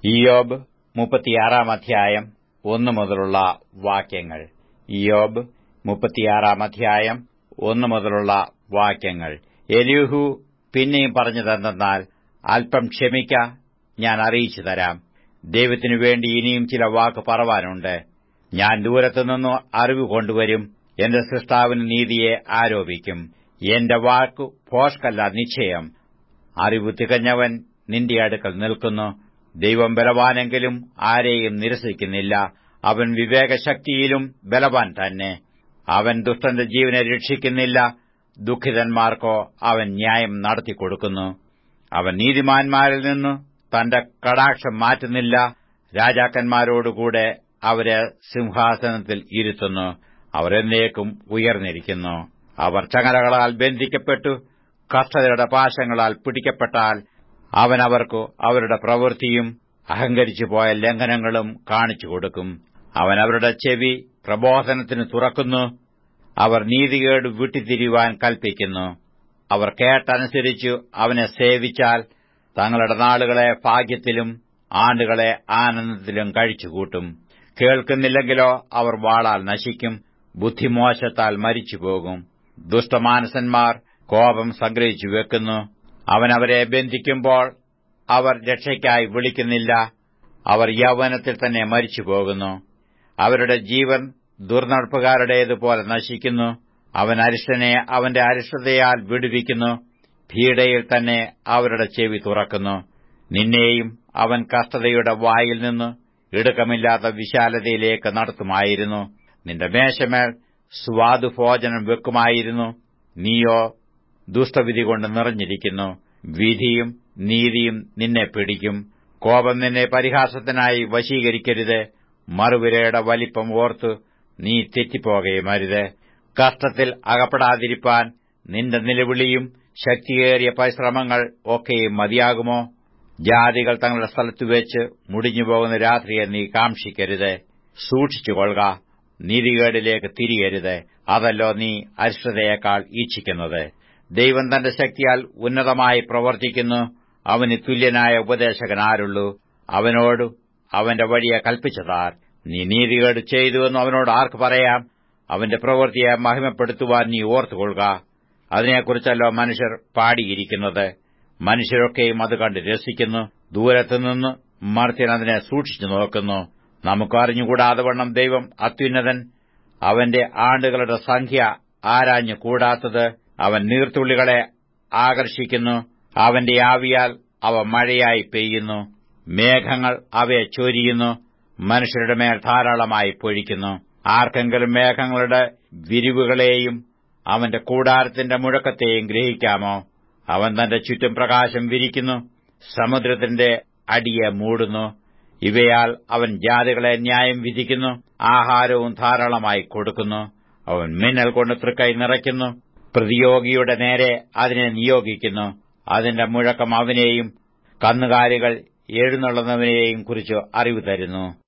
ഇയോബ് മുപ്പത്തിയാറാം അധ്യായം ഒന്നു മുതലുള്ള വാക്യങ്ങൾ ഇയോബ് മുപ്പത്തിയാറാം അധ്യായം ഒന്നു മുതലുള്ള വാക്യങ്ങൾ എലിഹു പിന്നെയും പറഞ്ഞതെന്തെന്നാൽ അല്പം ക്ഷമിക്ക ഞാൻ അറിയിച്ചു തരാം ദൈവത്തിനു വേണ്ടി ഇനിയും ചില വാക്ക് പറവാനുണ്ട് ഞാൻ ദൂരത്തുനിന്ന് അറിവ് കൊണ്ടുവരും എന്റെ സൃഷ്ടാവിന് നീതിയെ ആരോപിക്കും എന്റെ വാക്കു ഭോഷ്കല്ല നിശ്ചയം അറിവ് തികഞ്ഞവൻ നിന്റെ അടുക്കൽ നിൽക്കുന്നു ദൈവം ബലവാനെങ്കിലും ആരെയും നിരസിക്കുന്നില്ല അവൻ വിവേകശക്തിയിലും ബലവാൻ തന്നെ അവൻ ദുഷ്ടന്റെ ജീവനെ രക്ഷിക്കുന്നില്ല ദുഃഖിതന്മാർക്കോ അവൻ ന്യായം നടത്തിക്കൊടുക്കുന്നു അവൻ നീതിമാന്മാരിൽ നിന്ന് തന്റെ കടാക്ഷം മാറ്റുന്നില്ല രാജാക്കന്മാരോടുകൂടെ അവരെ സിംഹാസനത്തിൽ ഇരുത്തുന്നു അവർ എന്നേക്കും ഉയർന്നിരിക്കുന്നു അവർ ചങ്ങലകളാൽ ബന്ധിക്കപ്പെട്ടു കഷ്ടതയുടെ പാശങ്ങളാൽ പിടിക്കപ്പെട്ടാൽ അവൻ അവർക്ക് അവരുടെ പ്രവൃത്തിയും അഹങ്കരിച്ചുപോയ ലംഘനങ്ങളും കാണിച്ചു കൊടുക്കും അവൻ അവരുടെ ചെവി പ്രബോധനത്തിന് തുറക്കുന്നു അവർ നീതികേട് വിട്ടുതിരിയുവാൻ കൽപ്പിക്കുന്നു അവർ കേട്ടനുസരിച്ചു അവനെ സേവിച്ചാൽ തങ്ങളുടെ നാളുകളെ ഭാഗ്യത്തിലും ആണ്ടുകളെ ആനന്ദത്തിലും കഴിച്ചുകൂട്ടും കേൾക്കുന്നില്ലെങ്കിലോ അവർ വാളാൽ നശിക്കും ബുദ്ധിമോശത്താൽ മരിച്ചുപോകും ദുഷ്ടമാനസന്മാർ കോപം സംഗ്രഹിച്ചു വെക്കുന്നു അവൻ അവരെ ബന്ധിക്കുമ്പോൾ അവർ രക്ഷയ്ക്കായി വിളിക്കുന്നില്ല അവർ യൗവനത്തിൽ തന്നെ മരിച്ചുപോകുന്നു അവരുടെ ജീവൻ ദുർനടപ്പുകാരുടേതുപോലെ നശിക്കുന്നു അവൻ അരിഷ്ടനെ അവന്റെ അരിഷ്ടതയാൽ വിടുവിക്കുന്നു ഭീഡയിൽ തന്നെ അവരുടെ ചെവി തുറക്കുന്നു നിന്നെയും അവൻ കഷ്ടതയുടെ വായിൽ നിന്ന് ഇടുക്കമില്ലാത്ത വിശാലതയിലേക്ക് നടത്തുമായിരുന്നു നിന്റെ മേശമേൽ സ്വാദുഭോജനം വെക്കുമായിരുന്നു നീയോ ദുഷ്ടവിധി കൊണ്ട് നിറഞ്ഞിരിക്കുന്നു വിധിയും നീതിയും നിന്നെ പിടിക്കും കോപം നിന്നെ പരിഹാസത്തിനായി വശീകരിക്കരുത് മറുവിരയുടെ വലിപ്പം ഓർത്ത് നീ തെറ്റിപ്പോകയുമരുത് കഷ്ടത്തിൽ അകപ്പെടാതിരിപ്പാൻ നിന്റെ നിലവിളിയും ശക്തിയേറിയ പരിശ്രമങ്ങൾ ഒക്കെയും മതിയാകുമോ ജാതികൾ തങ്ങളുടെ സ്ഥലത്ത് വെച്ച് മുടിഞ്ഞുപോകുന്ന രാത്രിയെ നീ കാക്ഷിക്കരുത് സൂക്ഷിച്ചുകൊള്ളുക നീതികേടിലേക്ക് തിരിയരുത് അതല്ലോ നീ അരിഷ്ടതയേക്കാൾ ഈച്ഛിക്കുന്നത് ദൈവം തന്റെ ശക്തിയാൽ ഉന്നതമായി പ്രവർത്തിക്കുന്നു അവന് തുല്യനായ ഉപദേശകൻ ആരുള്ളൂ അവനോട് അവന്റെ വഴിയെ കൽപ്പിച്ചതാർ നീ നീതികേട് ചെയ്തുവെന്ന് അവനോട് ആർക്ക് പറയാം അവന്റെ പ്രവൃത്തിയെ മഹിമപ്പെടുത്തുവാൻ നീ ഓർത്തുകൊള്ളുക അതിനെക്കുറിച്ചല്ലോ മനുഷ്യർ പാടിയിരിക്കുന്നത് മനുഷ്യരൊക്കെയും അത് കണ്ട് രസിക്കുന്നു ദൂരത്തുനിന്ന് മർത്യൻ അതിനെ സൂക്ഷിച്ചു നോക്കുന്നു നമുക്ക് അറിഞ്ഞുകൂടാതെ വണ്ണം ദൈവം അത്യുന്നതൻ അവന്റെ ആണ്ടുകളുടെ സംഖ്യ ആരാഞ്ഞു കൂടാത്തത് അവൻ നീർത്തുള്ളികളെ ആകർഷിക്കുന്നു അവന്റെ ആവിയാൽ അവ മഴയായി പെയ്യുന്നു മേഘങ്ങൾ അവയെ ചൊരിയുന്നു മനുഷ്യരുടെ മേൽ ധാരാളമായി പൊഴിക്കുന്നു ആർക്കെങ്കിലും മേഘങ്ങളുടെ വിരിവുകളെയും അവന്റെ കൂടാരത്തിന്റെ മുഴക്കത്തെയും ഗ്രഹിക്കാമോ അവൻ തന്റെ ചുറ്റും പ്രകാശം വിരിക്കുന്നു സമുദ്രത്തിന്റെ അടിയെ മൂടുന്നു ഇവയാൽ അവൻ ജാതികളെ ന്യായം വിധിക്കുന്നു ആഹാരവും ധാരാളമായി കൊടുക്കുന്നു അവൻ മിന്നൽ കൊണ്ട് തൃക്കൈ നിറയ്ക്കുന്നു പ്രതിയോഗിയുടെ നേരെ അതിനെ നിയോഗിക്കുന്നു അതിന്റെ മുഴക്കം അവനെയും കന്നുകാലികൾ എഴുന്നള്ളുന്നവനെയും കുറിച്ച് അറിവ് തരുന്നു